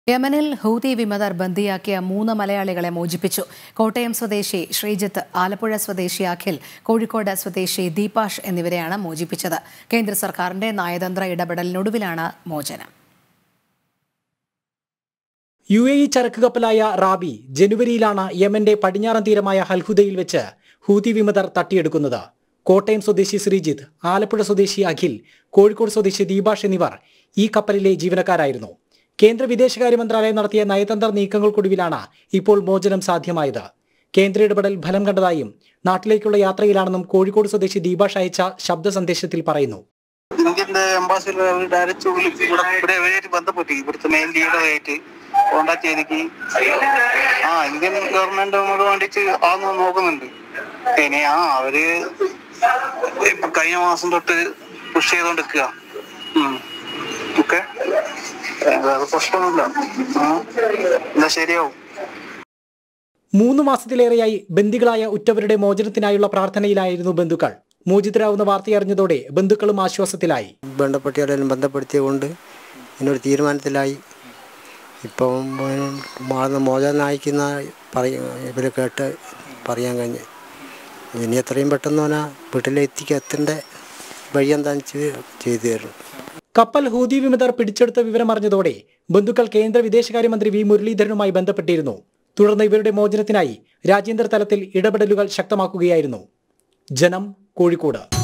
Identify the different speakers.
Speaker 1: യമനിൽ ഹൂതി വിമതർ ബന്ദിയാക്കിയ മൂന്ന് മലയാളികളെ മോചിപ്പിച്ചു കോട്ടയം സ്വദേശി ശ്രീജിത്ത് ആലപ്പുഴ സ്വദേശി അഖിൽ കോഴിക്കോട് സ്വദേശി ദീപാഷ് എന്നിവരെയാണ് മോചിപ്പിച്ചത് കേന്ദ്ര സർക്കാരിന്റെ നയതന്ത്ര ഇടപെടലിനൊടുവിലാണ് മോചനം
Speaker 2: യു എ ഇ ചരക്ക് കപ്പലായ റാബി ജനുവരിയിലാണ് യമന്റെ പടിഞ്ഞാറൻ തീരമായ ഹൽഹുദയിൽ വെച്ച് ഹൂതി വിമതർ തട്ടിയെടുക്കുന്നത് കോട്ടയം സ്വദേശി ശ്രീജിത്ത് ആലപ്പുഴ സ്വദേശി അഖിൽ കോഴിക്കോട് സ്വദേശി ദീപാഷ് എന്നിവർ ഈ കപ്പലിലെ ജീവനക്കാരായിരുന്നു കേന്ദ്ര വിദേശകാര്യ മന്ത്രാലയം നടത്തിയ നയതന്ത്ര നീക്കങ്ങൾക്കൊടുവിലാണ് ഇപ്പോൾ മോചനം സാധ്യമായത് കേന്ദ്ര ഇടപെടൽ ഫലം കണ്ടതായും നാട്ടിലേക്കുള്ള യാത്രയിലാണെന്നും കോഴിക്കോട് സ്വദേശി ദീപാഷ് അയച്ച ശബ്ദ സന്ദേശത്തിൽ പറയുന്നു
Speaker 3: ഇന്ത്യന്റെ എംബാസിയിൽ ഡയറക്റ്റ് വിളിച്ച് ഇവിടെ ഇവിടെ ഇവരായിട്ട് ബന്ധപ്പെട്ട് ഇവിടുത്തെ മെയിൻ ലീഡറായിട്ട് കോണ്ടാക്ട് ചെയ്തിക്ക് ആ ഇന്ത്യൻ ഗവൺമെന്റ് നമ്മളോട് വേണ്ടിട്ട് അതൊന്ന് നോക്കുന്നുണ്ട് ഇനി ആ അവര് ഇപ്പൊ കഴിഞ്ഞ മാസം തൊട്ട് പുഷ് ചെയ്തോണ്ടിരിക്കുക ഓക്കെ വേറെ പ്രശ്നമൊന്നുമില്ല ആ, എന്നാ ശരിയാവും
Speaker 2: മൂന്ന് മാസത്തിലേറെയായി ബന്ദികളായ ഉറ്റവരുടെ മോചനത്തിനായുള്ള പ്രാർത്ഥനയിലായിരുന്നു ബന്ധുക്കൾ മോചിതരാവുന്ന വാർത്തയറിഞ്ഞതോടെ ബന്ധുക്കളും ആശ്വാസത്തിലായി
Speaker 4: ബന്ധപ്പെട്ടിയാലും ബന്ധപ്പെടുത്തിയതുകൊണ്ട് ഇതിനൊരു തീരുമാനത്തിലായി ഇപ്പം മാറുന്ന മോചനം അയക്കുന്ന പറയ ഇവർ കേട്ട് പറയാൻ കഴിഞ്ഞ് ഇനി എത്രയും പെട്ടെന്ന് പറഞ്ഞാൽ വീട്ടിലെത്തിക്ക് എത്തേണ്ട വഴി എന്താണെന്ന് വെച്ച് ചെയ്തു തരും
Speaker 2: കപ്പൽ ഹൂതി വിമതർ പിടിച്ചെടുത്ത വിവരമറിഞ്ഞതോടെ ബന്ധുക്കൾ കേന്ദ്ര വിദേശകാര്യമന്ത്രി വി മുരളീധരനുമായി ബന്ധപ്പെട്ടിരുന്നു തുടർന്ന് ഇവരുടെ മോചനത്തിനായി രാജ്യാന്തര തലത്തിൽ ഇടപെടലുകൾ ശക്തമാക്കുകയായിരുന്നു ജനം കോഴിക്കോട്